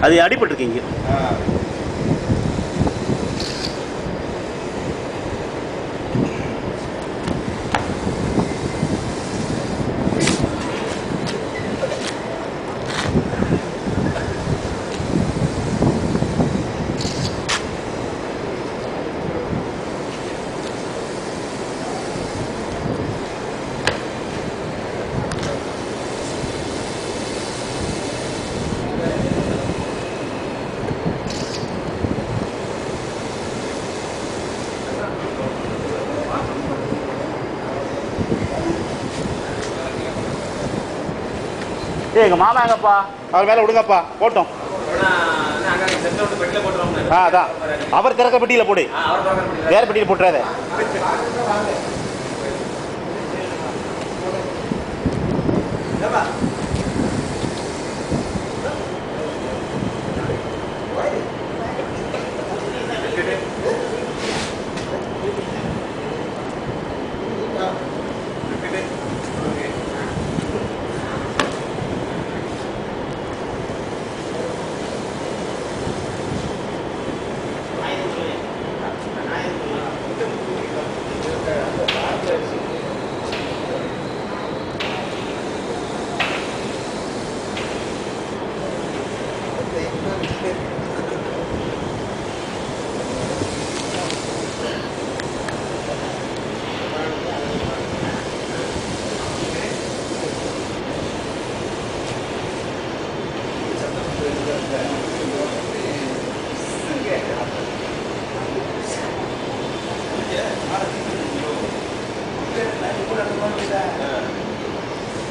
அது அடிபட்டிருக்கீங்க ஏய் எங்கள் மாமா எங்கப்பா அவர் மேலே விடுங்கப்பா போட்டோம் ஆ அதான் அவர் திறக்க பெட்டியில் போடு வேற பெட்டியில் போட்டுறாத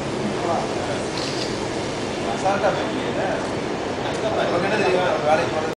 வேலைக்கு போறது